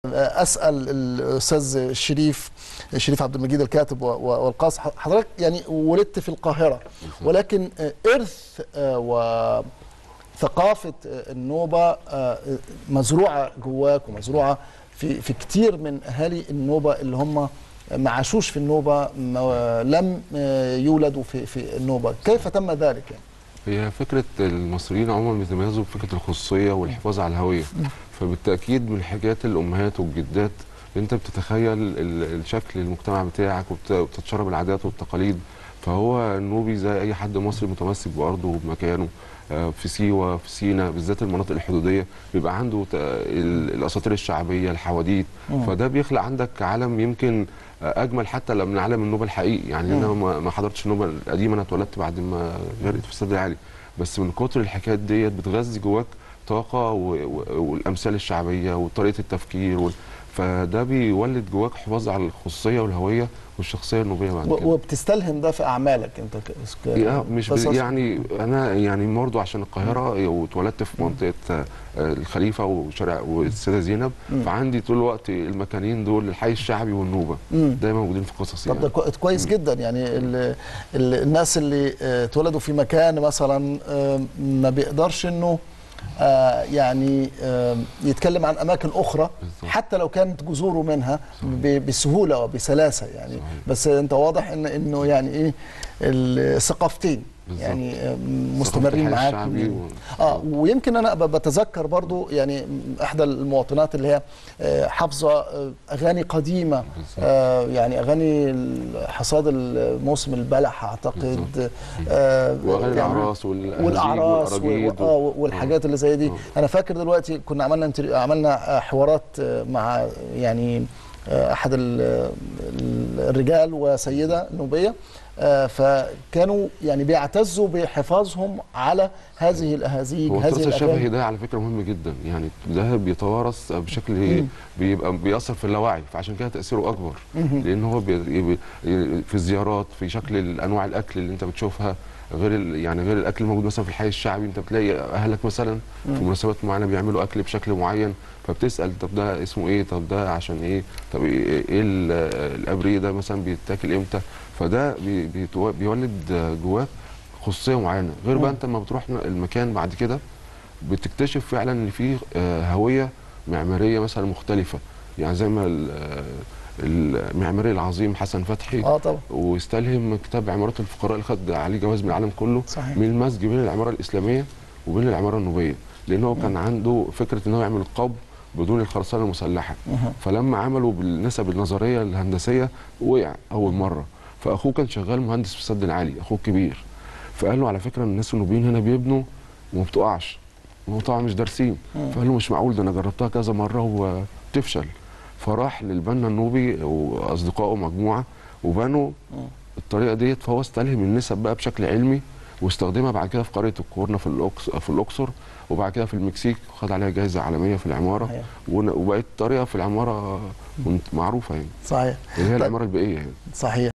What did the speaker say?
اسال الاستاذ شريف شريف عبد المجيد الكاتب و- و- والقاص حضرتك يعني ولدت في القاهره ولكن ارث وثقافه النوبه مزروعه جواك ومزروعه في في كتير من اهالي النوبه اللي هم ما عاشوش في النوبه ما لم يولدوا في في النوبه كيف تم ذلك يعني هي فكرة المصريين عموما بيتميزوا بفكرة الخصوصية والحفاظ على الهوية فبالتأكيد من حاجات الأمهات والجدات أنت بتتخيل ال- الشكل المجتمع بتاعك وبت- وبتتشرب العادات والتقاليد فهو النوبي زي أي حد مصري متمسك بأرضه وبمكانه آه، في سيوة في سينا بالذات المناطق الحدودية بيبقى عنده ت- ال- الأساطير الشعبية الحواديت مم. فده بيخلق عندك عالم يمكن آه، اجمل حتى من عالم النوبه الحقيقي يعني انا ما ما حضرتش النوبه القديمه انا اتولدت بعد ما غرقت في السد العالي بس من كتر الحكايات ديت بتغذي جواك طاقه و- و- والامثال الشعبيه وطريقه التفكير وال... فده بيولد جواك حفاظ على الخصوصيه والهويه والشخصيه النوبيه بعد و- كده وبتستلهم ده في اعمالك انت ك- ك- يا مش قصص؟ بي يعني انا يعني برضه عشان القاهره واتولدت في منطقه آه، الخليفه وشارع والسيده زينب مم. فعندي طول الوقت المكانين دول الحي الشعبي والنوبه مم. دايما موجودين في قصصي طب ده كو- كويس جدا يعني ال ال الناس اللي آه، اتولدوا في مكان مثلا آه، ما بيقدرش انه آه، يعني آه، يتكلم عن اماكن اخرى بالظبط. حتى لو كانت جذوره منها ب- بسهوله وبسلاسه يعني صحيح. بس انت واضح ان انه يعني ايه الثقافتين بالظبط. يعني آه، ثقافة مستمرين الحي معاك الشعبي من- و- اه ويمكن انا ب- بتذكر برضو يعني احدى المواطنات اللي هي آه، حافظه آه، اغاني قديمه بالظبط. آه، يعني اغاني ال- حصاد الموسم البلح اعتقد آه، واغاني يعني الاعراس والأهازيج والاعراس و- والأراجيد و- آه، والحاجات اللي زي دي آه. انا فاكر دلوقتي كنا عملنا انتر- عملنا آه، حوارات آه، مع يعني آه، احد ال- ال- الرجال وسيده نوبيه آه، فكانوا يعني بيعتزوا بحفاظهم على هذه الاهازيج هو هذه التراث الشبهي الاغاني ده على فكره مهم جدا يعني ده بيتوارث بشكل مم. بيبقى بيأثر في اللاوعي فعشان كده تأثيره أكبر مهم. لأن هو بي بي- في الزيارات في شكل أنواع الأكل اللي أنت بتشوفها غير ال- يعني غير الاكل الموجود مثلا في الحي الشعبي انت بتلاقي اهلك مثلا في مناسبات معينه بيعملوا اكل بشكل معين فبتسال طب ده اسمه ايه طب ده عشان ايه طب ايه إيه ال- الابريه ده مثلا بيتاكل امتى فده بي بيتو- بيولد جواك خصوصيه معينه غير بقى مم. انت لما بتروح المكان بعد كده بتكتشف فعلا ان في آه، هويه معماريه مثلا مختلفه يعني زي ما ال- آه، المعماري العظيم حسن فتحي اه طبعا واستلهم كتاب عمارات الفقراء اللي خد عليه جواز من العالم كله صحيح. من المزج بين العماره الاسلاميه وبين العماره النوبيه لان هو كان عنده فكره ان هو يعمل قب بدون الخرسانه المسلحه مهم. فلما عملوا بالنسب النظريه الهندسيه وقع اول مره فاخوه كان شغال مهندس في السد العالي اخوه الكبير فقال له على فكره الناس النوبيين هنا بيبنوا وما بتقعش وهو طبعا مش دارسين مم. فقال له مش معقول ده انا جربتها كذا مره وبتفشل فراح للبنا النوبي واصدقائه مجموعه وبنوا مم. الطريقه ديت فهو استلهم النسب بقى بشكل علمي واستخدمها بعد كده في قريه الكورنه في الأقص- في الاقصر وبعد كده في المكسيك خد عليها جائزه عالميه في العماره صحيح. ون- وبقت طريقه في العماره معروفه يعني صحيح اللي هي طيب. العماره البيئيه يعني صحيح